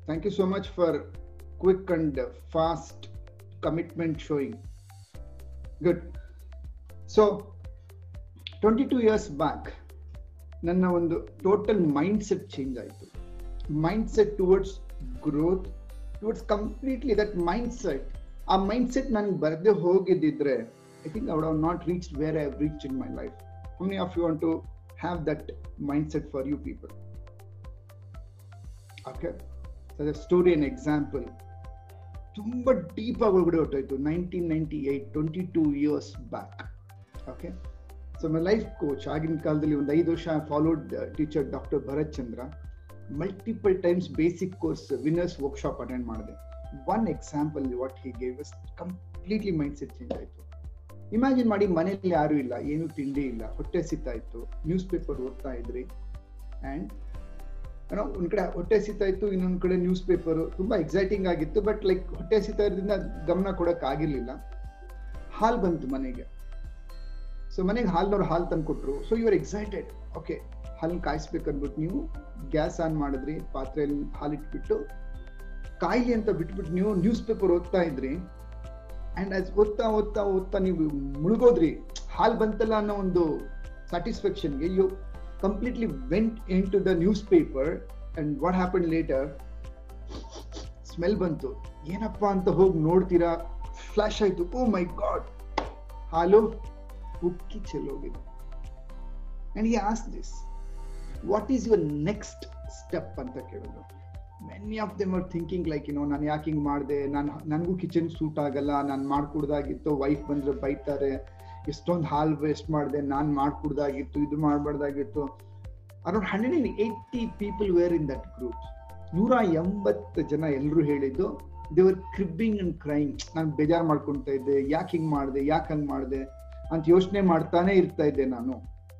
Thank you so much for quick and fast commitment showing. Good. So, 22 years back, ನನ್ನ ಒಂದು total mindset change ಆಯಿತು mindset towards growth towards completely that mindset ಆ mindset ನನಗೆ ಬರದೆ ಹೋಗಿದ್ದಿದ್ರೆ I think I would not reach where I reach in my life how many of you want to have that mindset for you people okay story an example ತುಂಬ deep ಆಗಿ ಒಳಗಡೆ ಹೊಟ್ಟೋಯ್ತು nineteen ninety eight twenty two years back okay so my life coach ಆಗಿನ ಕಾಲದಲ್ಲಿ ಒಂದು ಐದು ವರ್ಷ followed teacher doctor Bharath Chandra multiple times basic course winners workshop attend ಮಾಡಿದೆ one example what he gave us completely mindset change ಆಯಿತು imagine ಮಾಡಿ ಮನೇಲಿ ಯಾರು ಇಲ್ಲ ಏನು ತಿಂಡಿ ಇಲ್ಲ ಹೊಟ್ಟೆ ಸಿಗ್ತಾ ಇತ್ತು ನ್ಯೂಸ್ ಪೇಪರ್ ಓದ್ತಾ ಇದ್ರಿ ಆ್ಯಂಡ್ ಏನೋ ಒಂದ್ ಕಡೆ ಹೊಟ್ಟೆ ಸಿಗ್ತಾ ಇತ್ತು ಇನ್ನೊಂದ್ ಕಡೆ ನ್ಯೂಸ್ ಪೇಪರ್ ತುಂಬಾ ಎಕ್ಸೈಟಿಂಗ್ ಆಗಿತ್ತು ಬಟ್ ಲೈಕ್ ಹೊಟ್ಟೆ ಸಿಗ್ತಾ ಇರೋದ್ರಿಂದ ಗಮನ ಕೊಡಕ್ ಆಗಿರ್ಲಿಲ್ಲ ಹಾಲ್ ಬಂತು ಮನೆಗೆ ಸೊ ಮನೆಗೆ ಹಾಲ್ನವ್ರು ಹಾಲು ತಂದು ಕೊಟ್ರು so you are excited okay ಹಾಲು ಕಾಯಿಸ್ಬೇಕನ್ಬಿಟ್ಟು ನೀವು ಗ್ಯಾಸ್ ಆನ್ ಮಾಡಿದ್ರಿ ಪಾತ್ರೆಯಲ್ಲಿ ಹಾಲು ಇಟ್ಬಿಟ್ಟು ಕಾಯಿಲೆ ಅಂತ ಬಿಟ್ಬಿಟ್ಟು ನೀವು ನ್ಯೂಸ್ ಪೇಪರ್ ಓದ್ತಾ ಇದ್ರಿ ಅಂಡ್ ಅಸ್ ಓದ್ತಾ ಓದ್ತಾ ಓದ್ತಾ ನೀವು ಮುಳುಗೋದ್ರಿ ಹಾಲ್ ಬಂತಲ್ಲ ಅನ್ನೋ ಒಂದು ಸ್ಯಾಟಿಸ್ಫ್ಯಾಕ್ಷನ್ಗೆ you completely went in to the newspaper and what happen later smell ಬಂತು ಏನಪ್ಪಾ ಅಂತ ಹೋಗಿ ನೋಡ್ತೀರಾ ಫ್ಲಾಶ್ ಆಯ್ತು ಓ ಮೈ ಗಾಡ್ ಹಾಲು ಉಕ್ಕಿ ಚೆಲ್ಲೋಗಿದೆ ಅಂಡ್ ಈ as this what is your next step ಅಂತ ಕೇಳಿದ್ರು many of them are thinking like ಏನೋ ನಾನು ಯಾಕೆ ಹಿಂಗೆ ಮಾಡಿದೆ ನಾನು ನನಗೂ ಕಿಚನ್ ಸೂಟ್ ಆಗಲ್ಲ ನಾನು ಮಾಡ್ಕೊಡ್ದಾಗಿತ್ತು ವೈಫ್ ಬಂದ್ರೆ ಬೈತಾರೆ ಎಷ್ಟೊಂದು ಹಾಲು ವೇಸ್ಟ್ ಮಾಡಿದೆ ನಾನು ಮಾಡ್ಕೊಡ್ದಾಗಿತ್ತು ಇದು ಮಾಡಬಾರ್ದಾಗಿತ್ತು around hundred and eighty people were in that group ನೂರ ಎಂಬತ್ತು ಜನ ಎಲ್ಲರೂ ಹೇಳಿದ್ದು ದೇವರ್ ಕ್ರಿಬ್ಬಿಂಗ್ ಅಂಡ್ ಕ್ರೈಂಗ್ ನಾನು ಬೇಜಾರು ಮಾಡ್ಕೊತಾ ಇದ್ದೆ ಯಾಕೆ ಹಿಂಗೆ ಮಾಡಿದೆ ಯಾಕೆ ಹಂಗೆ ಮಾಡಿದೆ ಅಂತ ಯೋಚನೆ ಮಾಡ್ತಾನೆ ಇರ್ತಾ ಇದ್ದೆ ನಾನು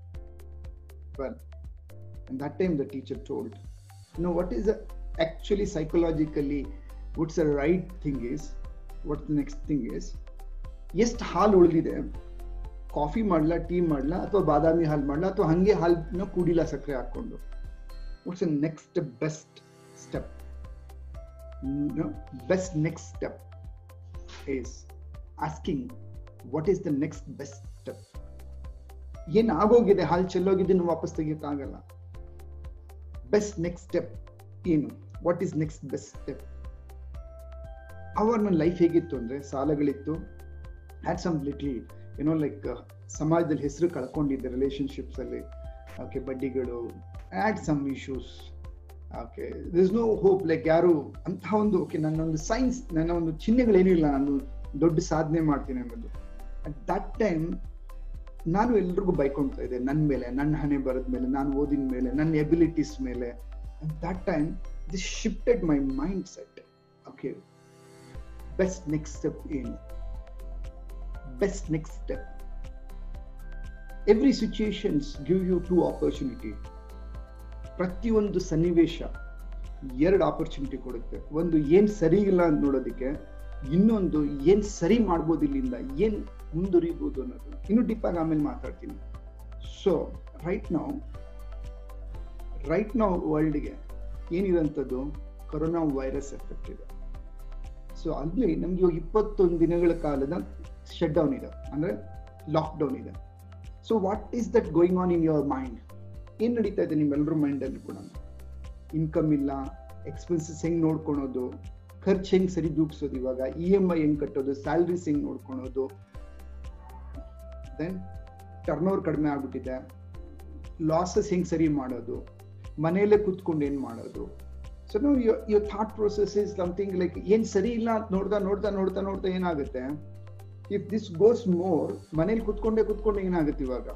well and that time the teacher told you know what is the, actually psychologically what's the right thing is what the next thing is ಎಷ್ಟು ಹಾಲು ಉಳಿದಿದೆ ಕಾಫಿ ಮಾಡ್ಲಾ ಟೀ ಮಾಡ್ಲಾ ಅಥವಾ ಬಾದಾಮಿ ಹಾಲು ಮಾಡ್ಲಾ ಅಥವಾ ಹಂಗೆ ಹಾಲನ್ನ ಕುಡಿಲ್ಲ ಸಕ್ಕರೆ ಹಾಕೊಂಡು what's next best step best next step is asking what is the next best step ಏನ್ ಆಗೋಗಿದೆ ಹಾಲು ಚೆಲ್ಲೋಗಿದ್ದನ್ನು ವಾಪಸ್ ತೆಗಿಯಕ್ಕಾಗಲ್ಲ ಬೆಸ್ಟ್ ನೆಕ್ಸ್ಟ್ ಸ್ಟೆಪ್ ಏನು what is next best step ಅವಾಗ ನನ್ನ ಲೈಫ್ ಹೇಗಿತ್ತು ಅಂದ್ರೆ ಸಾಲಗಳಿತ್ತು ಹ್ಯಾಡ್ ಸಮ್ ಲಿಟಲ್ ಏನೋ ಲೈಕ್ ಸಮಾಜದಲ್ಲಿ ಹೆಸರು ಕಳ್ಕೊಂಡಿದ್ದೆ ರಿಲೇಶನ್ಶಿಪ್ಸ್ ಅಲ್ಲಿ ಓಕೆ ಬಡ್ಡಿಗಳು had some issues okay this no hope like ಯಾರು ಅಂತಹ ಒಂದು ಓಕೆ ನನ್ನ ಒಂದು ಸೈನ್ಸ್ ನನ್ನ ಒಂದು ಚಿಹ್ನೆಗಳೇನೂ ಇಲ್ಲ ನಾನು ದೊಡ್ಡ ಸಾಧನೆ ಮಾಡ್ತೀನಿ ಅನ್ನೋದು ಅಟ್ ದಟ್ ಟೈಮ್ ನಾನು ಎಲ್ರಿಗೂ ಬೈಕೊಳ್ತಾ ಇದ್ದೆ ನನ್ನ ಮೇಲೆ ನನ್ನ ಹಣೆ ಬರದ ಮೇಲೆ ನಾನು ಓದಿನ ಮೇಲೆ ನನ್ನ ಎಬಿಲಿಟೀಸ್ ಮೇಲೆ that time this shifted my mindset okay best next step ಏನು best next step every situations give you two opportunity ಪ್ರತಿಯೊಂದು ಸನ್ನಿವೇಶ ಎರಡು ಆಪರ್ಚುನಿಟಿ ಕೊಡುತ್ತೆ ಒಂದು ಏನ್ ಸರಿ ಇಲ್ಲ ಅಂತ ನೋಡೋದಕ್ಕೆ ಇನ್ನೊಂದು ಏನ್ ಸರಿ ಮಾಡ್ಬೋದು ಇಲ್ಲಿಂದ ಏನ್ ಮುಂದುವರಿಬಹುದು ಅನ್ನೋದು ಇನ್ನು ಡೀಪ್ ಆಗಿ ಆಮೇಲೆ ಮಾತಾಡ್ತೀನಿ ಸೊ ರೈಟ್ ನಾವು ರೈಟ್ ನಾವು ವರ್ಲ್ಡ್ಗೆ ಏನಿರೋಂಥದ್ದು ಕೊರೋನಾ ವೈರಸ್ ಎಫೆಕ್ಟ್ ಇದೆ ಸೊ ಅಲ್ಲಿ ನಮ್ಗೆ ಇವಾಗ ಇಪ್ಪತ್ತೊಂದು ದಿನಗಳ ಕಾಲದ ಶಟ್ ಡೌನ್ ಇದೆ ಅಂದ್ರೆ ಲಾಕ್ ಡೌನ್ ಇದೆ so what is that going on in your mind ಏನ್ ನಡೀತಾ ಇದೆ ನಿಮ್ಮೆಲ್ಲರ ಮೈಂಡಲ್ಲಿ ಕೂಡ ಇನ್ಕಮ್ ಇಲ್ಲ ಎಕ್ಸ್ಪೆನ್ಸಸ್ ಹೆಂಗ್ ನೋಡ್ಕೊಳೋದು ಖರ್ಚು ಹೆಂಗ್ ಸರಿ ದೂಗ್ಸೋದು ಇವಾಗ ಇ ಎಮ್ ಐ ಹೆಂಗ್ ಕಟ್ಟೋದು ಸ್ಯಾಲ್ರೀಸ್ ಹೆಂಗ್ ನೋಡ್ಕೊಳೋದು ದೆನ್ ಟರ್ನ್ ಓವರ್ ಕಡಿಮೆ ಆಗ್ಬಿಟ್ಟಿದೆ ಲಾಸಸ್ ಹೆಂಗ್ ಸರಿ ಮಾಡೋದು ಮನೆಯಲ್ಲೇ ಕೂತ್ಕೊಂಡು ಏನ್ ಮಾಡೋದು so no your thought process is something like ಏನ್ ಸರಿ ಇಲ್ಲ ಅಂತ ನೋಡ್ತಾ ನೋಡ್ತಾ ನೋಡ್ತಾ ನೋಡ್ತಾ ಏನಾಗುತ್ತೆ ಇಫ್ ದಿಸ್ ಗೋಸ್ ಮೋರ್ ಮನೇಲಿ ಕುತ್ಕೊಂಡೇ ಕುತ್ಕೊಂಡು ಏನಾಗುತ್ತೆ ಇವಾಗ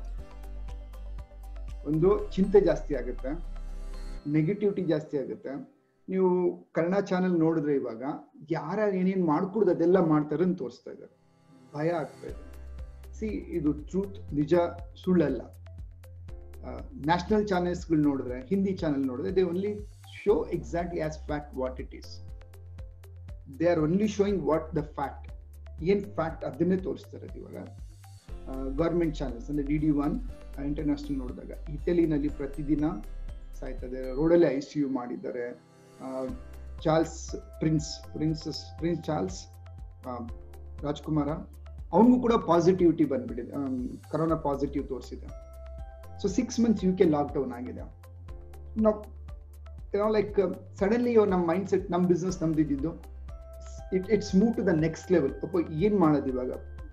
ಒಂದು ಚಿಂತೆ ಜಾಸ್ತಿ ಆಗುತ್ತೆ ನೆಗೆಟಿವಿಟಿ ಜಾಸ್ತಿ ಆಗುತ್ತೆ ನೀವು ಕನ್ನಡ ಚಾನೆಲ್ ನೋಡಿದ್ರೆ ಇವಾಗ ಯಾರ್ಯಾರು ಏನೇನ್ ಮಾಡ್ಕೊಡ್ದು ಅದೆಲ್ಲ ಮಾಡ್ತಾರೆ ಅಂತ ತೋರಿಸ್ತಾ ಇದ್ದಾರೆ ಭಯ ಆಗ್ತಾ ಇದೆ ಸಿ ಇದು ಟ್ರೂತ್ ನಿಜ ಸುಳ್ಳಲ್ಲ ನ್ಯಾಷನಲ್ ಚಾನೆಲ್ಸ್ಗಳು ನೋಡಿದ್ರೆ ಹಿಂದಿ ಚಾನೆಲ್ ನೋಡಿದ್ರೆ they only show exactly as fact what it is they are only showing what the fact ಏನ್ ಫ್ಯಾಕ್ಟ್ ಅದನ್ನೇ ತೋರಿಸ್ತಾರೆ ಇವಾಗ ಗೌರ್ಮೆಂಟ್ ಚಾನೆಲ್ಸ್ ಅಂದ್ರೆ ಡಿ ಡಿ ಒನ್ ಇಂಟರ್ನ್ಯಾಷನಲ್ ನೋಡಿದಾಗ ಇಟಲಿನಲ್ಲಿ ಪ್ರತಿದಿನ ಸಾಯ್ತದೆ ರೋಡಲ್ಲಿ ಐ ಸಿ ಯು ಮಾಡಿದ್ದಾರೆ Charles prince princess prince Charles ರಾಜ್ಕುಮಾರ ಅವನಿಗೂ ಕೂಡ ಪಾಸಿಟಿವಿಟಿ ಬಂದ್ಬಿಟ್ಟಿದೆ ಕರೋನಾ ಪಾಸಿಟಿವ್ ತೋರಿಸಿದೆ so six months U K lockdown ಆಗಿದೆ ನಾವು ಏನೋ ಲೈಕ್ ಸಡನ್ಲಿ ನಮ್ಮ ಮೈಂಡ್ ಸೆಟ್ ನಮ್ಮ ಬಿಸ್ನೆಸ್ ನಮ್ದು ಇದ್ದಿದ್ದು it it's move to the next level ಅಪ್ಪ ಏನ್ ಮಾಡೋದು ಇವಾಗ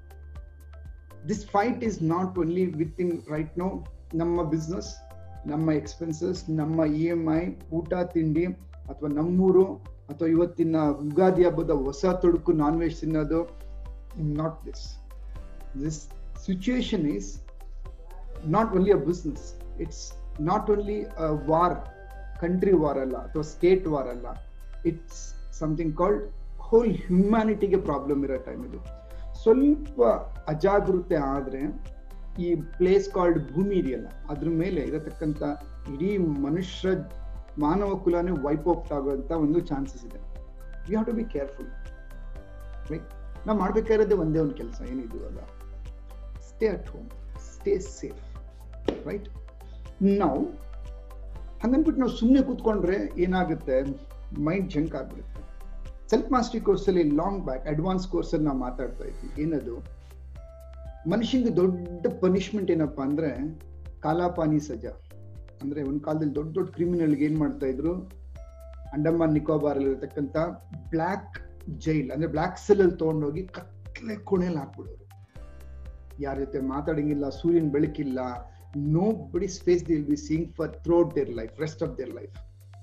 this fight is not only with in right no ನಮ್ಮ ಬಿಸ್ನೆಸ್ ನಮ್ಮ ಎಕ್ಸ್ಪೆನ್ಸಸ್ ನಮ್ಮ ಇ ಎಮ್ ಐ ಊಟ ತಿಂಡಿ ಅಥವಾ ನಮ್ಮೂರು ಅಥವಾ ಇವತ್ತಿನ ಯುಗಾದಿ ಹಬ್ಬದ ಹೊಸ ತೊಡುಕು ನಾನ್ ವೆಜ್ ತಿನ್ನೋದು not this this situation is not only a business it's not only war country war ಅಲ್ಲ ಅಥವಾ ಸ್ಟೇಟ್ ವಾರ್ ಅಲ್ಲ ಇಟ್ಸ್ ಸಮಥಿಂಗ್ ಕಾಲ್ಡ್ ಹೋಲ್ ಹ್ಯುಮ್ಯಾನಿಟಿಗೆ ಪ್ರಾಬ್ಲಮ್ ಇರೋ ಟೈಮ್ ಇದು ಸ್ವಲ್ಪ ಅಜಾಗೃತೆ ಆದ್ರೆ ಈ ಪ್ಲೇಸ್ ಕಾಲ್ಡ್ ಭೂಮಿ ಇದೆಯಲ್ಲ ಅದ್ರ ಮೇಲೆ ಇರತಕ್ಕಂತ ಇಡೀ ಮನುಷ್ಯ ಮಾನವ ಕುಲನೇ ವೈಪ್ ಔಟ್ ಆಗುವಂತ ಒಂದು ಚಾನ್ಸಸ್ ಇದೆ you have to be careful right ನಾವು ಮಾಡ್ಬೇಕಾಗಿರೋದೇ ಒಂದೇ ಒಂದು ಕೆಲಸ ಏನಿದು ಅಲ್ಲ stay at home stay safe right ನಾವು ಹಂಗನ್ಬಿಟ್ಟು ನಾವು ಸುಮ್ಮನೆ ಕೂತ್ಕೊಂಡ್ರೆ ಏನಾಗುತ್ತೆ ಮೈಂಡ್ ಜಂಕ್ ಆಗ್ಬಿಡುತ್ತೆ ಸೆಲ್ಫ್ ಮಾಸ್ಟರಿ ಕೋರ್ಸಲ್ಲಿ ಲಾಂಗ್ ಬ್ಯಾಕ್ ಅಡ್ವಾನ್ಸ್ ಕೋರ್ಸಲ್ಲಿ ನಾವು ಮಾತಾಡ್ತಾ ಇದ್ವಿ ಏನದು ಮನುಷ್ಯನಿಗೆ ದೊಡ್ಡ ಪನಿಷ್ಮೆಂಟ್ ಏನಪ್ಪಾ ಅಂದ್ರೆ ಕಾಲಾಪಾನಿ ಸಜಾ ಅಂದ್ರೆ ಒಂದ್ ಕಾಲದಲ್ಲಿ ದೊಡ್ಡ ದೊಡ್ಡ ಕ್ರಿಮಿನಲ್ಗೆ ಏನ್ ಮಾಡ್ತಾ ಇದ್ರು ಅಂಡಮಾನ್ ನಿಕೋಬಾರ್ ಇರತಕ್ಕಂತ ಬ್ಲ್ಯಾಕ್ ಜೈಲ್ ಅಂದ್ರೆ ಬ್ಲ್ಯಾಕ್ ಸೆಲ್ ಅಲ್ಲಿ ತಗೊಂಡೋಗಿ ಕತ್ಲೆ ಕೋಣೆಯಲ್ಲಿ ಹಾಕ್ಬಿಡೋರು ಯಾರ ಜೊತೆ ಮಾತಾಡಂಗಿಲ್ಲ ಸೂರ್ಯನ ಬೆಳಕಿಲ್ಲ nobody space till be seeing for throughout their life rest of their life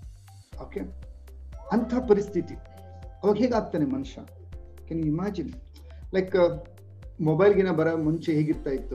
okay ಅಂಥ ಪರಿಸ್ಥಿತಿ ಅವಾಗ ಹೇಗಾಗ್ತಾನೆ ಮನುಷ್ಯ ಕೆನ್ ಯು ಇಮ್ಯಾಜಿನ್ ಲೈಕ್ ಮೊಬೈಲ್ಗಿನ ಬರೋ ಮುಂಚೆ ಹೇಗಿರ್ತಾ ಇತ್ತು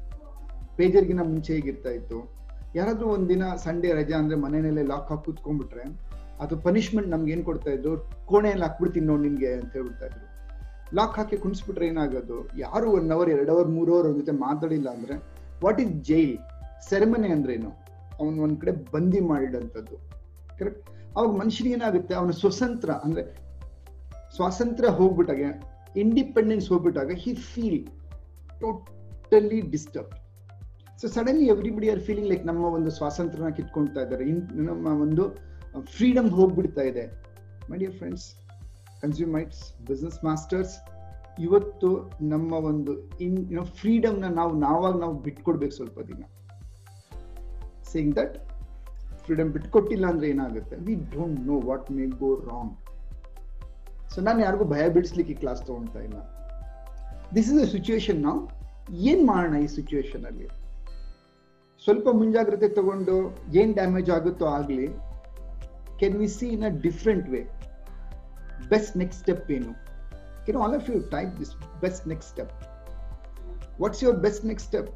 ಪೇಜರ್ಗಿನ ಮುಂಚೆ ಹೇಗಿರ್ತಾ ಇತ್ತು ಯಾರಾದ್ರೂ ಒಂದಿನ ಸಂಡೇ ರಜಾ ಅಂದ್ರೆ ಮನೆಯಲ್ಲೇ ಲಾಕ್ ಹಾಕಿ ಕೂತ್ಕೊಂಡ್ಬಿಟ್ರೆ ಅದು ಪನಿಷ್ಮೆಂಟ್ ನಮ್ಗೆ ಏನ್ ಕೊಡ್ತಾ ಇದ್ರು ಕೋಣೆಯಲ್ಲಿ ಹಾಕ್ಬಿಡ್ತೀನಿ ನೋಡಿ ನಿನ್ಗೆ ಅಂತ ಹೇಳ್ಬಿಡ್ತಾ ಇದ್ರು ಲಾಕ್ ಹಾಕಿ ಕುಣಿಸ್ಬಿಟ್ರೆ ಏನಾಗೋದು ಯಾರು ಒನ್ ಅವರ್ ಎರಡು ಅವರ್ ಮೂರು ಅವರ್ ಅವ್ರ ಜೊತೆ ಮಾತಾಡಿಲ್ಲ ಅಂದ್ರೆ ವಾಟ್ ಈಸ್ ಜೈಲ್ ಸೆರೆಮನಿ ಅಂದ್ರೇನು ಅವನ್ ಒಂದ್ ಕಡೆ ಬಂದಿ ಮಾಡಿದಂಥದ್ದು ಕರೆಕ್ಟ್ ಅವಾಗ ಮನುಷ್ಯನಿಗೆ ಏನಾಗುತ್ತೆ ಅವನ ಸ್ವತಂತ್ರ ಅಂದ್ರೆ ಸ್ವಾತಂತ್ರ್ಯ ಹೋಗ್ಬಿಟ್ಟಾಗ ಇಂಡಿಪೆಂಡೆನ್ಸ್ ಹೋಗ್ಬಿಟ್ಟಾಗ he feel totally disturb so suddenly everybody are feeling like ನಮ್ಮ ಒಂದು ಸ್ವಾತಂತ್ರ್ಯನ ಕಿತ್ಕೊಳ್ತಾ ಇದ್ದಾರೆ ನಮ್ಮ ಒಂದು ಫ್ರೀಡಮ್ ಹೋಗ್ಬಿಡ್ತಾ ಇದೆ my dear friends Consumites business masters ಇವತ್ತು ನಮ್ಮ ಒಂದು ಇನ್ ಯುನೋ ಫ್ರೀಡಮ್ನ ನಾವು ನಾವಾಗ ನಾವು ಬಿಟ್ಕೊಡ್ಬೇಕು ಸ್ವಲ್ಪ ದಿನ ಸೇಯಿಂಗ್ ದಟ್ ಫ್ರೀಡಮ್ ಬಿಟ್ಕೊಟ್ಟಿಲ್ಲ ಅಂದ್ರೆ ಏನಾಗುತ್ತೆ we don't know what may go wrong so ನಾನು ಯಾರಿಗೂ ಭಯ ಬಿಡಿಸ್ಲಿಕ್ಕೆ ಕ್ಲಾಸ್ ತಗೊಳ್ತಾ ಇಲ್ಲ ದಿಸ್ ಇಸ್ ಅ ಸಿಚುವೇಶನ್ ನಾವು ಏನ್ ಮಾಡೋಣ ಈ ಸಿಚುವೇಶನ್ ಅಲ್ಲಿ ಸ್ವಲ್ಪ ಮುಂಜಾಗ್ರತೆ ತಗೊಂಡು ಏನ್ ಡ್ಯಾಮೇಜ್ ಆಗುತ್ತೋ ಆಗ್ಲಿ can we see in a different way best next step ಏನು can all of you type this best next step what's your best next step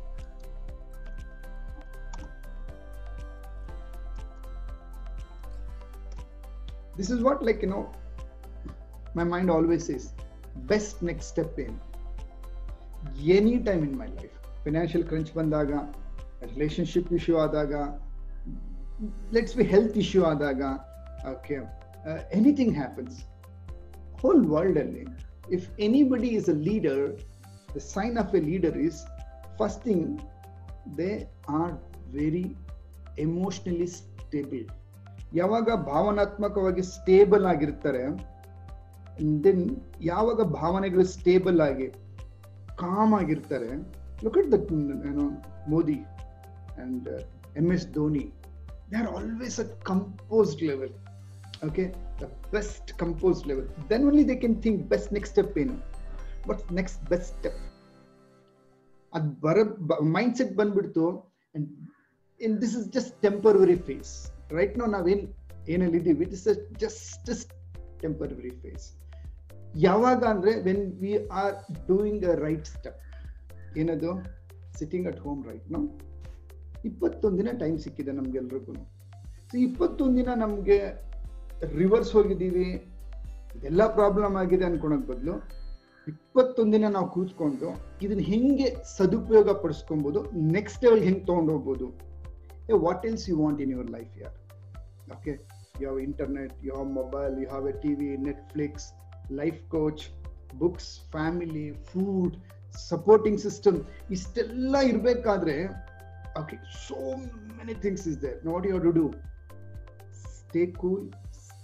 this is what like you know my mind always says best next step in any time in my life financial crunch ಬಂದಾಗ relationship issue ಆದಾಗ let's be health issue ಆದಾಗ okay anything happens whole world ಅಲ್ಲಿ if anybody is a leader the sign of a leader is first thing they are very emotionally stable ಯಾವಾಗ ಭಾವನಾತ್ಮಕವಾಗಿ stable ಆಗಿರ್ತಾರೆ then ಯಾವಾಗ ಭಾವನೆಗಳು stable ಆಗಿ com ಆಗಿರ್ತಾರೆ look at that ಏನೋ Modi and M S Dhoni they are always at composed level okay the best composed level then only they can think best next step ಏನು but next best step ಅದು ಬರ mind set ಬಂದ್ಬಿಡ್ತು and in this is just temporary phase right ನಾವು ನಾವೇನ್ ಏನಲ್ಲಿ ಇದ್ದೀವಿ it is just temporary phase ಯಾವಾಗ ಅಂದ್ರೆ when we are doing a right step ಏನದು ಸಿಟ್ಟಿಂಗ್ ಅಟ್ ಹೋಮ್ ರೈಟ್ ನಾವು ಇಪ್ಪತ್ತೊಂದು ದಿನ ಟೈಮ್ ಸಿಕ್ಕಿದೆ ನಮ್ಗೆಲ್ರಿಗೂ ಸೊ ಇಪ್ಪತ್ತೊಂದು ದಿನ ನಮ್ಗೆ ರಿವರ್ಸ್ ಹೋಗಿದ್ದೀವಿ ಇದೆಲ್ಲ ಪ್ರಾಬ್ಲಮ್ ಆಗಿದೆ ಅನ್ಕೊಳಕ್ ಬದಲು ಇಪ್ಪತ್ತೊಂದು ದಿನ ನಾವು ಕೂತ್ಕೊಂಡು ಇದನ್ನ ಹೆಂಗೆ ಸದುಪಯೋಗ ಪಡಿಸ್ಕೊಬಹುದು ನೆಕ್ಸ್ಟ್ ಲೆವೆಲ್ ಹೆಂಗೆ ತಗೊಂಡು ಹೋಗ್ಬೋದು what else you want in your life here okay you have internet you have mobile you have a tv netflix life coach books family food supporting system ಇಷ್ಟೆಲ್ಲ ಇರ್ಬೇಕಾದ್ರೆ okay so many things is there now what you have to do stay cool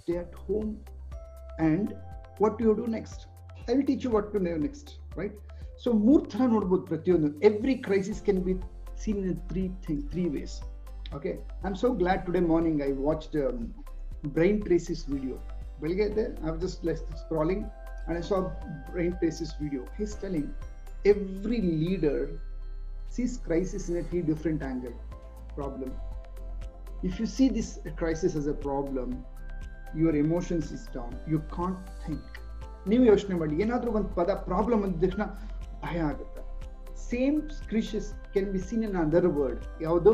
stay at home and what do you do next i will teach you what to do next right so ಮೂರ್ ಥರ ನೋಡ್ಬೋದು ಪ್ರತಿಯೊಂದು every crisis can be seen in three thing, three ways. Okay, I'm so glad today morning I watched um, Brain Traces video. I was just like, scrolling and I saw Brain Traces video. He's telling every leader sees crisis in a three different angle problem. If you see this crisis as a problem, your emotions is down. You can't think. ನೀವು ಯೋಚನೆ ಮಾಡಿ ಏನಾದರೂ ಒಂದು ಪದ problem ಅಂದ ತಕ್ಷಣ ಭಯ ಆಗುತ್ತೆ same crisis can be seen in other word ಯಾವುದು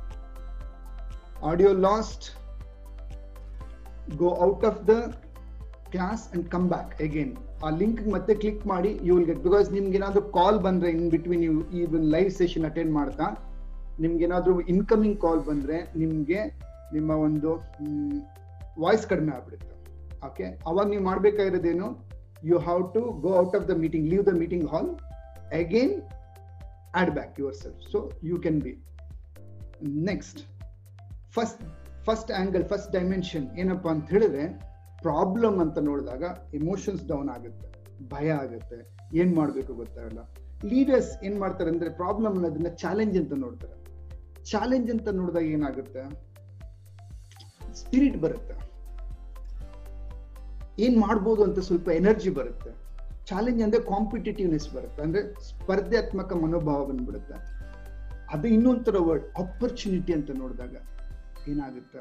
audio lost go out of the class and come back again ಆ ಲಿಂಕ್ ಮತ್ತೆ ಕ್ಲಿಕ್ ಮಾಡಿ ಯು ವಿಲ್ ಗೆಟ್ ಬಿಕಾಸ್ ನಿಮ್ಗೆ ಏನಾದ್ರು ಕಾಲ್ ಬಂದ್ರೆ ಇನ್ ಬಿಟ್ವೀನ್ ನೀವು ಈ ಲೈವ್ ಸೆಷನ್ ಅಟೆಂಡ್ ಮಾಡ್ತಾ ನಿಮ್ಗೆ ಏನಾದ್ರು ಇನ್ಕಮಿಂಗ್ ಕಾಲ್ ಬಂದ್ರೆ ನಿಮ್ಗೆ ನಿಮ್ಮ ಒಂದು ವಾಯ್ಸ್ ಕಡಿಮೆ ಆಗ್ಬಿಡುತ್ತೆ ಓಕೆ ಅವಾಗ ನೀವು ಮಾಡ್ಬೇಕಾಗಿರೋದೇನು you have to go out of the meeting leave the meeting hall again add back yourself so you can be next first first angle first dimension ಏನಪ್ಪಾ ಅಂತ ಹೇಳಿದ್ರೆ ಪ್ರಾಬ್ಲಮ್ ಅಂತ ನೋಡಿದಾಗ ಎಮೋಷನ್ಸ್ ಡೌನ್ ಆಗುತ್ತೆ ಭಯ ಆಗುತ್ತೆ ಏನ್ ಮಾಡ್ಬೇಕು ಗೊತ್ತಾಗಲ್ಲ ಲೀಡರ್ಸ್ ಏನ್ ಮಾಡ್ತಾರೆ ಅಂದ್ರೆ ಪ್ರಾಬ್ಲಮ್ ಅನ್ನೋದನ್ನ ಚಾಲೆಂಜ್ ಅಂತ ನೋಡ್ತಾರೆ ಚಾಲೆಂಜ್ ಅಂತ ನೋಡಿದಾಗ ಏನಾಗುತ್ತೆ ಸ್ಪಿರಿಟ್ ಬರುತ್ತೆ ಏನ್ ಮಾಡ್ಬೋದು ಅಂತ ಸ್ವಲ್ಪ ಎನರ್ಜಿ ಬರುತ್ತೆ ಚಾಲೆಂಜ್ ಅಂದ್ರೆ ಕಾಂಪಿಟೇಟಿವ್ನೆಸ್ ಬರುತ್ತೆ ಅಂದ್ರೆ ಸ್ಪರ್ಧಾತ್ಮಕ ಮನೋಭಾವ ಬಂದ್ಬಿಡುತ್ತೆ ಅದು ಇನ್ನೊಂಥರ ವರ್ಡ್ ಆಪರ್ಚುನಿಟಿ ಅಂತ ನೋಡಿದಾಗ ಏನಾಗುತ್ತೆ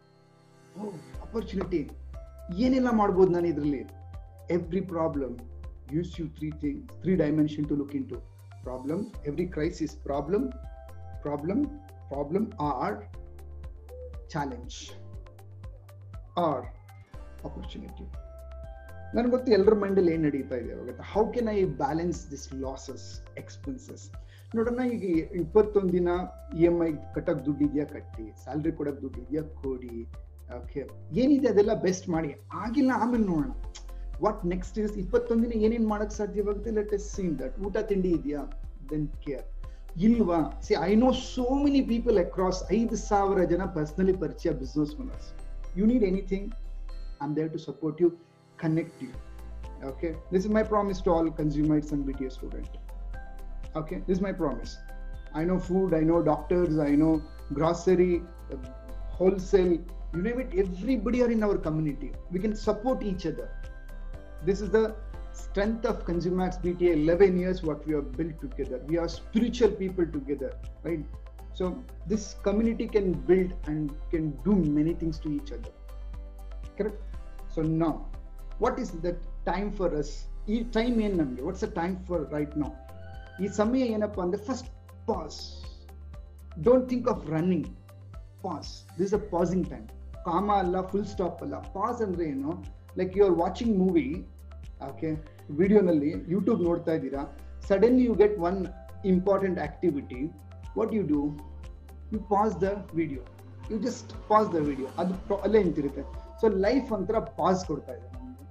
ಓ ಅಪರ್ಚುನಿಟಿ ಏನೆಲ್ಲ ಮಾಡ್ಬೋದು ನಾನು ಇದರಲ್ಲಿ every problem use you three thing three dimension to look into problem every crisis problem problem problem are challenge or opportunity ನನ್ಗೆ ಗೊತ್ತು ಎಲ್ಲರ ಮೈಂಡಲ್ಲಿ ಏನ್ ನಡೀತಾ ಇದೆ ಅವಾಗ how can I balance this losses expenses ನೋಡೋಣ ಈಗ ಇಪ್ಪತ್ತೊಂದು ದಿನ ಇ ಎಮ್ ಐ ಕಟ್ಟಕ್ ದುಡ್ಡು ಇದೆಯಾ ಕಟ್ಟಿ ಸ್ಯಾಲ್ರಿ ಕೊಡಕ್ ದುಡ್ಡು ಇದೆಯಾ ಕೊಡಿ ಓಕೆ ಏನಿದೆ ಅದೆಲ್ಲ ಬೆಸ್ಟ್ ಮಾಡಿ ಆಗಿಲ್ಲ ಆಮೇಲೆ ನೋಡೋಣ ವಾಟ್ ನೆಕ್ಸ್ಟ್ ಇಸ್ ಇಪ್ಪತ್ತೊಂದು ದಿನ ಏನೇನ್ ಮಾಡಕ್ ಸಾಧ್ಯವಾಗುತ್ತೆ ಲೆಟ್ ಎಸ್ ಸೀನ್ ದಟ್ ಊಟ ತಿಂಡಿ ಇದೆಯಾ ದೆನ್ ಕೇರ್ ಇಲ್ವಾ see I know so many people across ಐದು ಸಾವಿರ ಜನ ಪರ್ಸನಲಿ ಪರಿಚಯ business owners you need anything I am there to support you connect you. Okay, this is my promise to all consumers and BTS student. Okay, this is my promise. I know food, I know doctors, I know grocery, wholesale, you name it, everybody are in our community. We can support each other. This is the strength of Consumax BTA 11 years what we have built together. We are spiritual people together, right? So this community can build and can do many things to each other. Correct? So now what is that time for us ಈ time ಏನ್ ನಮಗೆ what's a time for right now ಈ ಸಮಯ ಏನಪ್ಪಾ ಅಂದ್ರೆ first pause don't think of running pause this a pausing time ಕಾಮ ಅಲ್ಲ full stop ಅಲ್ಲ ಪಾಸ್ ಅಂದ್ರೆ ಏನು like you are watching movie okay ವಿಡಿಯೋನಲ್ಲಿ ಯೂಟ್ಯೂಬ್ ನೋಡ್ತಾ ಇದ್ದೀರಾ suddenly you get one important activity what you do you pause the video you just pause the video ಅದು ಅಲ್ಲೇ ನಿಂತಿರುತ್ತೆ ಸೊ ಲೈಫ್ ಒಂಥರ ಪಾಸ್ ಕೊಡ್ತಾ ಇದೆ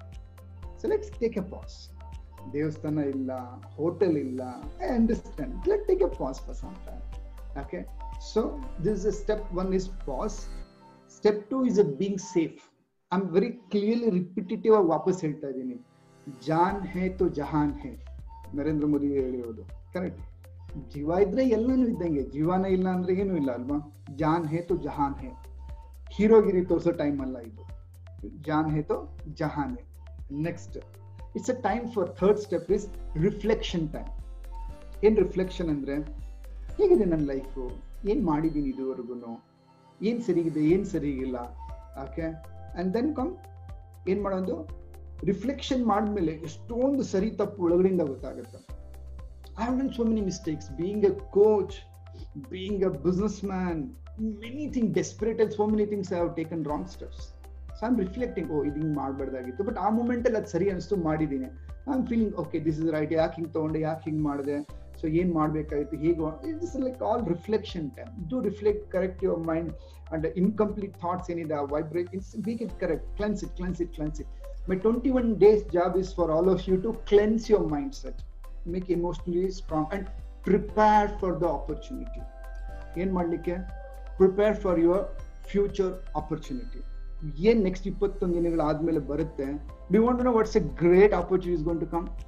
so let's take a pause ದೇವಸ್ಥಾನ ಇಲ್ಲ ಹೋಟೆಲ್ ಇಲ್ಲ I understand let take a pause for some time okay so this is step one is pause step two is a being safe I am very clearly repetitive ಆಗಿ ವಾಪಸ್ ಹೇಳ್ತಾ ಇದ್ದೀನಿ John ಹೇ ತೋ ಜಹಾನ್ ಹೇ ನರೇಂದ್ರ ಮೋದಿ ಹೇಳಿರೋದು ಕರೆಕ್ಟ್ ಜೀವ ಇದ್ರೆ ಎಲ್ಲಾನು ಇದ್ದಂಗೆ ಜೀವನ ಇಲ್ಲ ಅಂದ್ರೆ ಏನು ಇಲ್ಲ ಅಲ್ವಾ ಜಾನ್ ಹೇ ತೋ ಜಹಾನ್ ಹೇ ಹೀರೋಗಿರಿ ತೋರ್ಸೋ ಟೈಮ್ ಅಲ್ಲ ಇದು ಜಾನ್ ಹೇ ತೋ ಜಹಾನ್ ಹೇ next it's a time for third step is reflection time ಏನ್ ರಿಫ್ಲೆಕ್ಷನ್ ಅಂದ್ರೆ ಹೇಗಿದೆ ನನ್ನ ಲೈಫು ಏನ್ ಮಾಡಿದೀನಿ ಇದುವರೆಗೂ ಏನ್ ಸರಿಗಿದೆ ಏನ್ ಸರಿಗಿಲ್ಲ ಓಕೆ ಅಂಡ್ ದೆನ್ ಕಮ್ ಏನ್ ಮಾಡೋದು ರಿಫ್ಲೆಕ್ಷನ್ ಮಾಡಿದ್ಮೇಲೆ ಎಷ್ಟೊಂದು ಸರಿ ತಪ್ಪು ಒಳಗಡೆಯಿಂದ ಗೊತ್ತಾಗುತ್ತೆ I have done so many mistakes being a coach being a businessman many thing desperate and so many things I have taken wrong steps so I'm reflecting ಓ ಇದು ಹಿಂಗೆ ಮಾಡಬಾರ್ದಾಗಿತ್ತು ಬಟ್ ಆ ಮೂಮೆಂಟ್ ಅಲ್ಲಿ ಅದು ಸರಿ ಅನಿಸ್ತು ಮಾಡಿದ್ದೀನಿ I am feeling okay this is right ಯಾಕೆ ಹಿಂಗೆ ತೊಗೊಂಡೆ ಯಾಕೆ ಹಿಂಗೆ ಮಾಡಿದೆ ಸೊ ಏನ್ ಮಾಡ್ಬೇಕಾಗಿತ್ತು ಹೀಗೆ it's like all reflection time do reflect correct your mind and incomplete thoughts ಏನಿದೆ vibrate it's make it correct cleanse it cleanse it cleanse it my twenty one days job is for all of you to cleanse your mind set make emotionally strong and prepare for the opportunity ಏನ್ ಮಾಡ್ಲಿಕ್ಕೆ prepare for your future opportunity ಏನ್ next ಇಪ್ಪತ್ತೊಂದು ದಿನಗಳು ಆದ್ಮೇಲೆ ಬರುತ್ತೆ ಡಿ want know what's A great opportunities going to come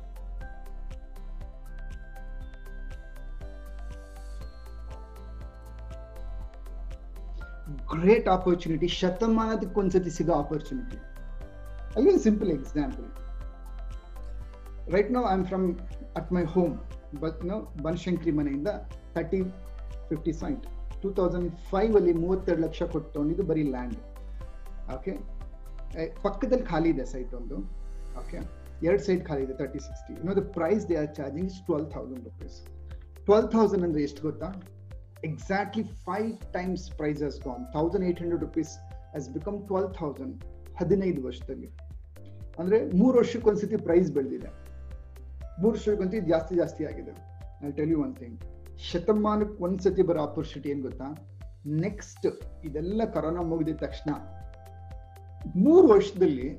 great opportunity ಶತಮಾನದಕ್ಕೊಂದ್ಸತಿ ಸಿಗೋ ಆಪರ್ಚುನಿಟಿ ಅಲ್ಲಿ ಒಂದು simple example right no I am from at my home but no Banashankari ಮನೆಯಿಂದ thirty fifty site two thousand five ಅಲ್ಲಿ ಮೂವತ್ತೆರಡು ಲಕ್ಷ ಕೊಟ್ಟು ತಗೊಂಡಿದ್ದು ಬರೀ ಲ್ಯಾಂಡ್ ಓಕೆ ಪಕ್ಕದಲ್ಲಿ ಖಾಲಿ ಇದೆ ಸೈಟ್ ಒಂದು ಓಕೆ ಎರಡು ಸೈಟ್ ಖಾಲಿ ಇದೆ thirty sixty no the price they are charging is twelve thousand rupees twelve thousand ಅಂದ್ರೆ ಎಷ್ಟು ಗೊತ್ತಾ exactly five times price has gone thousand eight hundred rupees has become twelve thousand ಹದಿನೈದು ವರ್ಷದಲ್ಲಿ ಅಂದ್ರೆ ಮೂರು ವರ್ಷಕ್ಕೊಂದ್ಸತಿ ಪ್ರೈಸ್ ಬೆಳೆದಿದೆ ಮೂರು ವರ್ಷಕ್ಕೊಂದ್ಸತಿ ಜಾಸ್ತಿ ಜಾಸ್ತಿ ಆಗಿದೆ I tell you one thing ಶತಮಾನಕ್ಕೆ ಒಂದ್ಸತಿ ಬರೋ ಆಪರ್ಚುನಿಟಿ ಏನ್ ಗೊತ್ತಾ ನೆಕ್ಸ್ಟ್ ಇದೆಲ್ಲ ಕರೋನಾ ಮುಗಿದ ತಕ್ಷಣ ಮೂರು ವರ್ಷದಲ್ಲಿ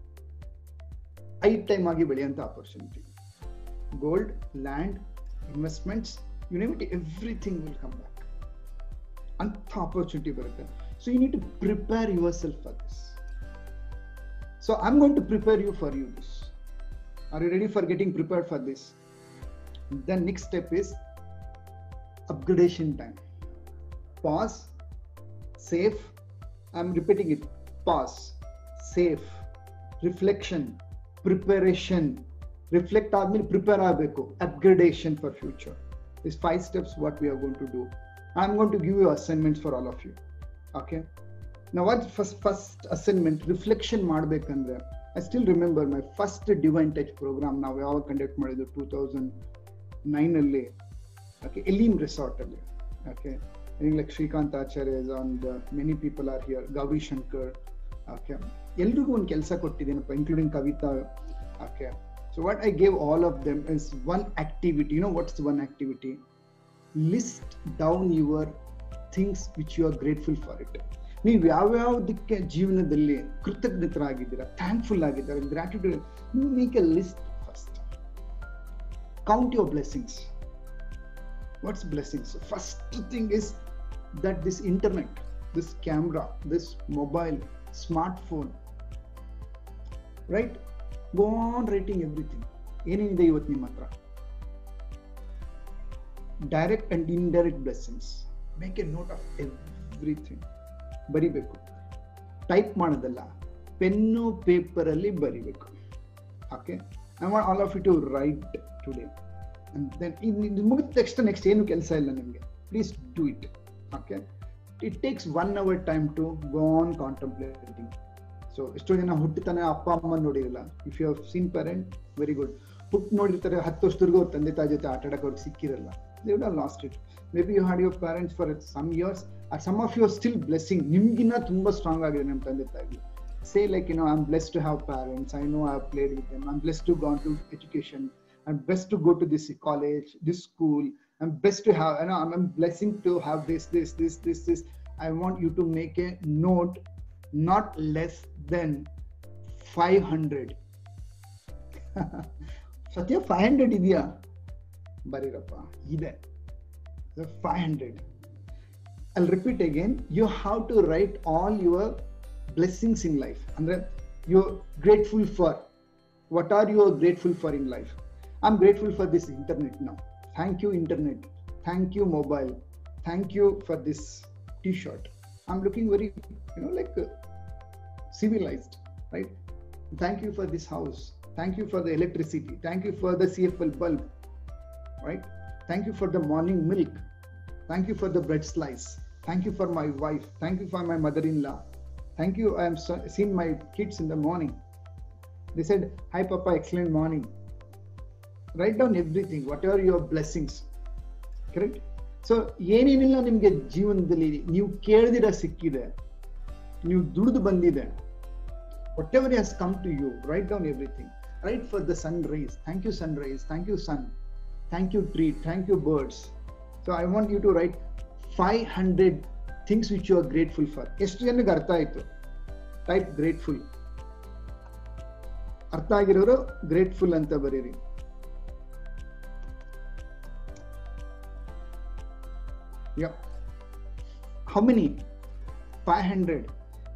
ಐದು ಟೈಮ್ ಆಗಿ ಬೆಳೆಯುವಂತ opportunity gold land investments you name it everything will come back ಅಂತ ಆಪರ್ಚುನಿಟಿ ಬರುತ್ತೆ so you need to prepare yourself for this so I am going to prepare you for you this are you ready for getting prepared for this the next step is upgradation time. Pause, safe. I'm repeating it. Pause, safe, reflection, preparation. Reflect ಆದ್ಮೇಲೆ prepare ಆಗಬೇಕು upgradation for future is five steps what we are going to do I am going to give you assignments for all of you okay ನಾವು what first first assignment reflection ಮಾಡಬೇಕಂದ್ರೆ I still remember my first divine touch programme ನಾವು ಯಾವಾಗ conduct ಮಾಡಿದ್ದು two thousand ನೈನಲ್ಲಿ okay elim resort ಅಲ್ಲಿ okay I think like Srikanth Acharya is on the many people are here Gauri Shankar okay ಎಲ್ರಿಗೂ ಒಂದು ಕೆಲಸ ಕೊಟ್ಟಿದ್ದೀನಪ್ಪ including Kavitha okay so what I gave all of them is one activity you know what's the one activity list down your things which you are grateful for it ನೀವು ಯಾವ್ಯಾವ್ದಕ್ಕೆ ಜೀವನದಲ್ಲಿ ಕೃತಜ್ಞತರಾಗಿದ್ದೀರಾ thankful ಆಗಿದ್ದಾರೆ gratitude make a list first count your blessings what's blessings first thing is that this internet this camera this mobile smartphone right go on writing everything ಏನೇನಿದೆ ಇವತ್ತು ನಿಮ್ಮ ಹತ್ರ direct and indirect blessings make a note of everything ಬರಿಬೇಕು type ಮಾಡೋದಲ್ಲ pen ಪೇಪರಲ್ಲಿ ಬರಿಬೇಕು okay I want all of you to write today then ಇದು ಮುಗಿದ ತಕ್ಷಣ ನೆಕ್ಸ್ಟ್ ಏನು ಕೆಲಸ ಇಲ್ಲ ನಿಮಗೆ please do it okay it takes one hour time to go on contemplating so ಎಷ್ಟೋ ಜನ ಹುಟ್ಟುತ್ತಾನೆ ಅಪ್ಪ ಅಮ್ಮ ನೋಡಿರಲ್ಲ if you have seen parent very good ಹುಟ್ಟು ನೋಡಿರ್ತಾರೆ ಹತ್ತು ವರ್ಷದವರೆಗೂ ಅವ್ರ ತಂದೆ ತಾಯಿ ಜೊತೆ ಆಟ ಆಡಕ್ಕೆ ಅವ್ರಿಗೆ ಸಿಕ್ಕಿರಲ್ಲ they would lost it may be you had your parents for some years or some of your still blessing ನಿಮ್ಗಿನ್ನ ತುಂಬಾ ಸ್ಟ್ರಾಂಗ್ ಆಗಿದೆ ನಮ್ಮ ತಂದೆ ತಾಯಿ say like you know I am bless to have parents I know I have played with them I am bless to gone to education I'm blessed to go to this college, this school. I'm blessed to have, you know, I'm, I'm blessing to have this, this, this, this, this. I want you to make a note not less than 500. ಸತ್ಯ five hundred ಇದೆಯಾ ಬರೀರಪ್ಪ ಇದೆ five hundred I'll repeat again. You have to write all your blessings in life. And you're grateful for. What are you grateful for in life? I'm grateful for this internet now. Thank you, internet. Thank you, mobile. Thank you for this t-shirt. I'm looking very, you know, like uh, civilized, right? Thank you for this house. Thank you for the electricity. Thank you for the CFL bulb, right? Thank you for the morning milk. Thank you for the bread slice. Thank you for my wife. Thank you for my mother-in-law. Thank you. I am so- seeing my kids in the morning. They said, "Hi, Papa. Excellent morning." Write down everything, whatever your blessings. Correct. So ಏನೇನಿಲ್ಲ ನಿಮ್ಗೆ ಜೀವನದಲ್ಲಿ ನೀವು ಕೇಳ್ದಿರ ಸಿಕ್ಕಿದೆ ನೀವು ದುಡಿದು ಬಂದಿದೆ whatever has come to you write down everything write for the sunrise thank you sunrise thank you sun thank you tree thank you birds so I want you to write five hundred things which you are grateful for ಎಷ್ಟು ಜನಕ್ಕೆ ಅರ್ಥ ಆಯ್ತು type grateful ಅರ್ಥ ಆಗಿರೋರು grateful ಅಂತ ಬರೀರಿ Yeah. How many? 500.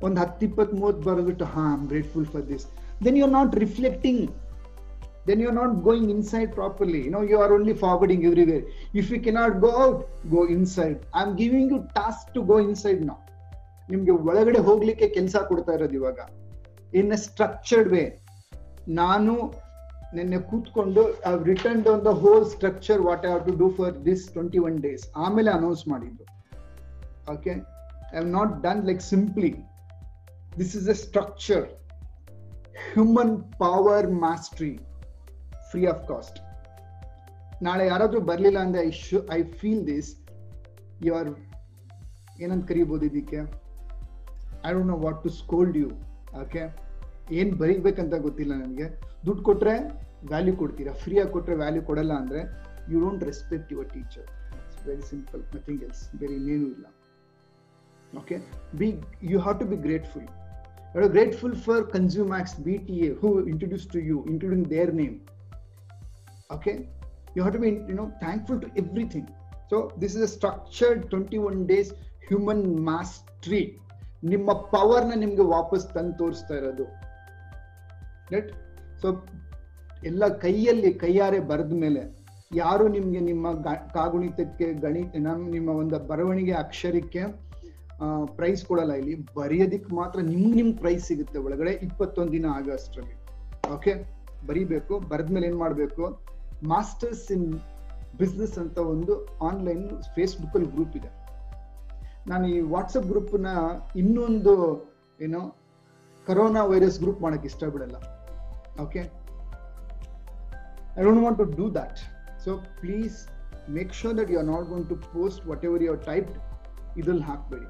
ಒಂದು ಹತ್ತು ಇಪ್ಪತ್ತು ಮೂವತ್ತು ಬರೆದ್ಬಿಟ್ಟು ಹಾ I'm grateful for this then you are not reflecting then you're not going inside properly. You know, you are only forwarding everywhere. If you cannot go out, go inside. I'm giving you task to go inside now. ನಿಮ್ಗೆ ಒಳಗಡೆ ಹೋಗ್ಲಿಕ್ಕೆ ಕೆಲಸ ಕೊಡ್ತಾ ಇರೋದು ಇವಾಗ ಇನ್ a structured way ನಾನು ನಿನ್ನೆ ಕೂತ್ಕೊಂಡು I written down the whole structure what I have to do for this twenty one days ಆಮೇಲೆ ಅನೌನ್ಸ್ ಮಾಡಿದ್ದು okay I have not done like simply this is a structure human power mastery free of cost ನಾಳೆ ಯಾರಾದ್ರೂ ಬರಲಿಲ್ಲ ಅಂದ್ರೆ I should I feel this you are ಏನಂತ ಕರಿಬೋದು ಇದಕ್ಕೆ I don't know what to scold you okay ಏನ್ ಬರೀಬೇಕಂತ ಗೊತ್ತಿಲ್ಲ ನನಗೆ ದುಡ್ಡು ಕೊಟ್ರೆ ವ್ಯಾಲ್ಯೂ ಕೊಡ್ತೀರಾ ಫ್ರೀಯಾಗಿ ಕೊಟ್ರೆ ವ್ಯಾಲ್ಯೂ ಕೊಡಲ್ಲ ಅಂದ್ರೆ you don't respect your teacher it's very simple nothing else ಬೇರೆ ಇನ್ನೇನು ಇಲ್ಲ okay be you have to be grateful you are grateful for Consumax B T A who introduce to you including their name okay you have to be you know thankful to everything so this is a structured 21 days human mastery ನಿಮ್ಮ ಪವರ್ನ ನಿಮ್ಗೆ ವಾಪಸ್ ತಂದು ತೋರಿಸ್ತಾ ಇರೋದು right so ಎಲ್ಲ ಕೈಯಲ್ಲಿ ಕೈಯಾರೆ ಬರೆದ ಮೇಲೆ ಯಾರು ನಿಮ್ಗೆ ನಿಮ್ಮ ಕಾಗುಣಿತಕ್ಕೆ ಗಣಿತ ನಿಮ್ಮ ಒಂದು ಬರವಣಿಗೆ ಅಕ್ಷರಕ್ಕೆ ಪ್ರೈಸ್ ಕೊಡಲ್ಲ ಇಲ್ಲಿ ಬರೆಯೋದಿಕ್ ಮಾತ್ರ ನಿಮ್ ನಿಮ್ ಪ್ರೈಸ್ ಸಿಗುತ್ತೆ ಒಳಗಡೆ ಇಪ್ಪತ್ತೊಂದು ದಿನ ಆಗಸ್ಟ್ರಲ್ಲಿ ಓಕೆ ಬರಿಬೇಕು ಬರೆದ್ಮೇಲೆ ಏನ್ ಮಾಡ್ಬೇಕು ಮಾಸ್ಟರ್ಸ್ ಇನ್ ಬಿಸ್ನೆಸ್ ಅಂತ ಒಂದು ಆನ್ಲೈನ್ ಫೇಸ್ಬುಕ್ ಅಲ್ಲಿ ಗ್ರೂಪ್ ಇದೆ ನಾನು ಈ ವಾಟ್ಸಪ್ ಗ್ರೂಪ್ ನ ಇನ್ನೊಂದು ಏನೋ ಕರೋನಾ ವೈರಸ್ ಗ್ರೂಪ್ ಮಾಡಕ್ ಇಷ್ಟ ಬಿಡಲ್ಲ okay I don't want to do that so please make sure that you are not going to post whatever your type ಇದ್ರಲ್ಲಿ ಹಾಕ್ಬೇಡಿ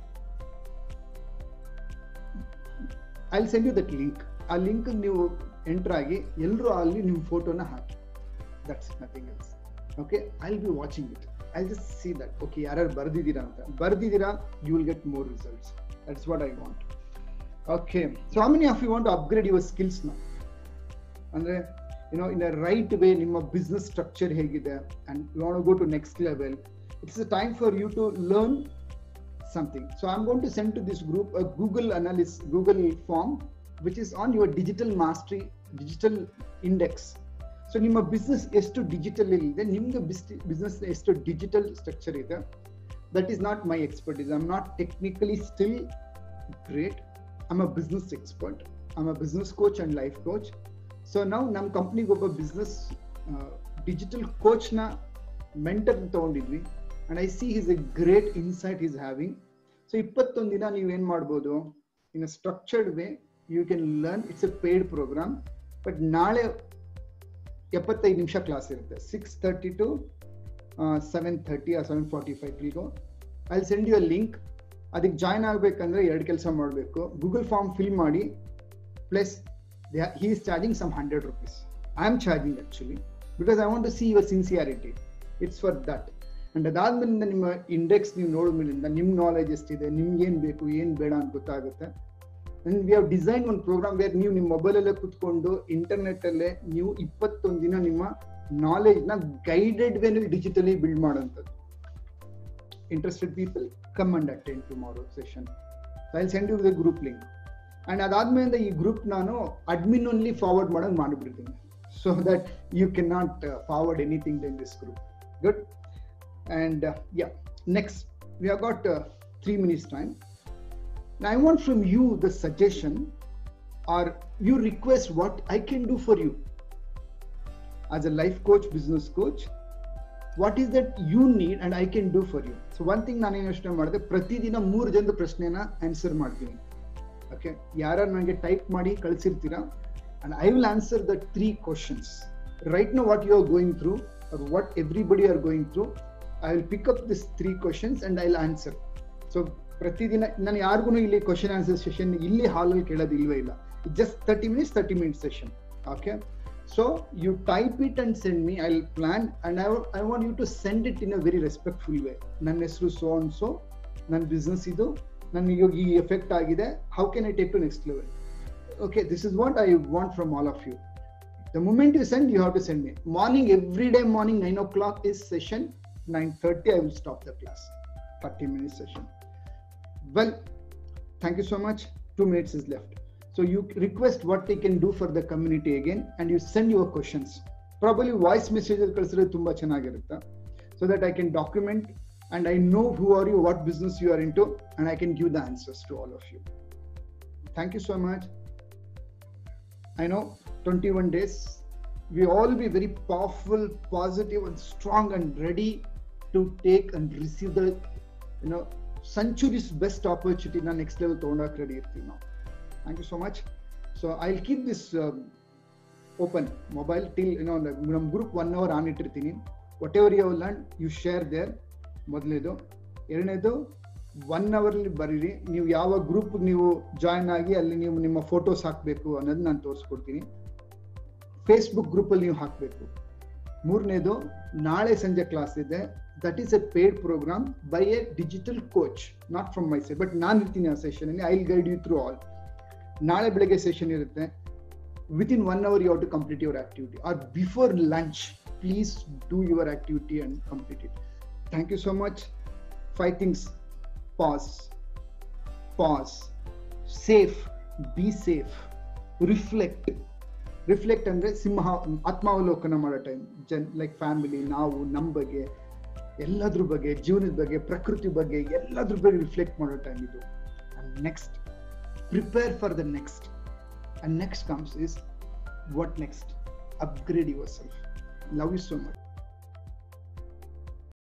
I send you that link ಆ link ನೀವು enter ಆಗಿ ಎಲ್ಲರೂ ಅಲ್ಲಿ ನಿಮ್ಮ ಫೋಟೋನ ಹಾಕಿ that's nothing else okay I be watching it I just see that okay ಯಾರ್ಯಾರು ಬರ್ದಿದ್ದೀರಾ ಅಂತ ಬರ್ದಿದ್ದೀರಾ you will get more results that's what I want okay so how many of you want upgrade your skills ನ ಅಂದ್ರೆ you know in a right way ನಿಮ್ಮ business structure ಹೇಗಿದೆ and you want go to next level it's a time for you to learn something so i'm going to send to this group a google analysis google form which is on your digital mastery digital index so ನಿಮ್ಮ business ಎಷ್ಟು digital ಇದೆ ನಿಮ್ಗೆ business ಎಷ್ಟು digital structure ಇದೆ that is not my expertise I'm not technically still great I'm a business expert I'm a business coach and life coach so ನಾವು ನಮ್ಮ ಕಂಪ್ನಿಗೆ ಒಬ್ಬ ಬಿಸ್ನೆಸ್ ಡಿಜಿಟಲ್ ಕೋಚ್ನ ಮೆಂಟರ್ ತಗೊಂಡಿದ್ವಿ and I see his a great insight is having so ಇಪ್ಪತ್ತೊಂದು ದಿನ ನೀವು ಏನ್ ಮಾಡ್ಬೋದು in a structured way you can learn it's A paid program but ನಾಳೆ ಎಪ್ಪತ್ತೈದು ನಿಮಿಷ ಕ್ಲಾಸ್ ಇರುತ್ತೆ six thirty to seven thirty ಆ ಸೆವೆನ್ ಫಾರ್ಟಿ ಫೈವ್ ಪ್ಲೀಗೋ ಅಲ್ಲಿ ಸೆಂಡ್ ಯು ಲಿಂಕ್ ಅದಕ್ಕೆ ಜಾಯ್ನ್ ಆಗಬೇಕಂದ್ರೆ ಎರಡು ಕೆಲಸ ಮಾಡಬೇಕು ಗೂಗಲ್ ಫಾರ್ಮ್ ಫಿಲ್ ಮಾಡಿ plus he is charging some hundred rupees I am charging actually because I want to see your sincerity it's for that and ಅದಾದ್ಮೇಲಿಂದ ನಿಮ್ಮ ಇಂಡೆಕ್ಸ್ ನೀವು ನೋಡಿದ್ಮೇಲಿಂದ ನಿಮ್ಮ ನಾಲೆಜ್ ಎಷ್ಟಿದೆ ನಿಮ್ಗೆ ಏನ್ ಬೇಕು ಏನ್ ಬೇಡ ಅಂತ ಗೊತ್ತಾಗುತ್ತೆ ಅಂಡ್ ವಿ ಹವ್ ಡಿಸೈನ್ ಒಂದು ಪ್ರೋಗ್ರಾಮ್ ವೇರ್ ನೀವು ನಿಮ್ಮ ಮೊಬೈಲ್ ಅಲ್ಲೇ ಕುತ್ಕೊಂಡು ಇಂಟರ್ನೆಟ್ ಅಲ್ಲೇ ನೀವು ಇಪ್ಪತ್ತೊಂದು ದಿನ ನಿಮ್ಮ ನಾಲೆಜ್ ನ ಗೈಡೆಡ್ ವೇನಲ್ಲಿ ಡಿಜಿಟಲಿ ಬಿಲ್ಡ್ ಮಾಡೋಂಥದ್ದು interested people come and attend tomorrow session I send you the group link and ಅದಾದ್ಮೇಲೆ ಈ ಗ್ರೂಪ್ ನಾನು ಅಡ್ಮಿನ್ ಓನ್ಲಿ ಫಾರ್ವರ್ಡ್ ಮಾಡೋದು ಮಾಡಿಬಿಡ್ತೀನಿ so that you can not forward anything in this group good and uh, yeah next we have got uh, three minutes time now i want from you the suggestion or you request what i can do for you as a life coach business coach what is that you need and i can do for you so one thing ನಾನು ಯೋಚನೆ ಮಾಡಿದೆ ಪ್ರತಿದಿನ ಮೂರು ಜನದ ಪ್ರಶ್ನೆನ answer ಮಾಡ್ತೀನಿ okay ಯಾರು ನನಗೆ ಟೈಪ್ ಮಾಡಿ ಕಳಿಸಿರ್ತೀರಾ and I will answer the three questions right know what you are going through or what everybody are going through I will pick up this three questions and I will answer so ಪ್ರತಿದಿನ ನಾನು ಯಾರಿಗೂ ಇಲ್ಲಿ question answer session ಇಲ್ಲಿ ಹಾಲಲ್ಲಿ ಕೇಳೋದು ಇಲ್ವೇ ಇಲ್ಲ just thirty minutes thirty minutes session okay so you type it and send me I will plan and I I want you to send it in a very respectful way ನನ್ನ ಹೆಸರು so and so ನನ್ನ business ಇದು ನನಗೆ ಇವಾಗ ಈ effect ಆಗಿದೆ how can I take to next level okay this is what I want from all of you The moment you send, you have to send me. Morning, every day morning, 9 o'clock is session. 9.30, I will stop the class. 30 minute session. Well, Thank you so much. Two minutes is left. So you request what they can do for the community again, and you send your questions. Probably voice message ಕಳಿಸಿದ್ರೆ ತುಂಬಾ ಚೆನ್ನಾಗಿರುತ್ತೆ so that I can document and I know who are you, what business you are into, and I can give the answers to all of you. Thank you so much. I know 21 days. We all be very powerful, positive, and strong and ready to take and receive the, you know, century's best opportunity na next level ತಗೊಂಡೋಗಕ್ಕೆ ready ಇರ್ತೀವಿ ನಾವು thank you so much so I will keep this open mobile till ಏನೋ ನಮ್ಮ group one hour on ಇಟ್ಟಿರ್ತೀನಿ whatever you learn you share there ಮೊದಲನೇದು ಎರಡನೇದು one hourly ಬರೀರಿ ನೀವು ಯಾವ ಗ್ರೂಪ್ ನೀವು ಜಾಯ್ನ್ ಆಗಿ ಅಲ್ಲಿ ನೀವು ನಿಮ್ಮ ಫೋಟೋಸ್ ಹಾಕಬೇಕು ಅನ್ನೋದು ನಾನು ತೋರಿಸ್ಕೊಡ್ತೀನಿ ಫೇಸ್ಬುಕ್ ಗ್ರೂಪಲ್ಲಿ ನೀವು ಹಾಕಬೇಕು ಮೂರನೇದು ನಾಳೆ ಸಂಜೆ ಕ್ಲಾಸ್ ಇದೆ that is a paid program by a digital coach not from my side but ನಾನು ಇರ್ತೀನಿ ಆ ಸೆಷನ್ ಅಲ್ಲಿ I guide you through all ನಾಳೆ ಬೆಳಗ್ಗೆ ಸೆಷನ್ ಇರುತ್ತೆ within one hour you have to complete your activity or before lunch please do your activity and complete it thank you so much five things pause pause safe be safe reflect reflect ಅಂದ್ರೆ ಸಿಂಹ ಆತ್ಮಾವಲೋಕನ ಮಾಡೋ time Jan like family ನಾವು ನಮ್ಮ ಬಗ್ಗೆ ಎಲ್ಲದ್ರ ಬಗ್ಗೆ ಜೀವನದ ಬಗ್ಗೆ ಪ್ರಕೃತಿ ಬಗ್ಗೆ ಎಲ್ಲದ್ರ ಬಗ್ಗೆ ರಿಫ್ಲೆಕ್ಟ್ ಮಾಡೋ ಟೈಮ್ ಇದು and next prepare for the next and next comes is what next upgrade yourself love you so much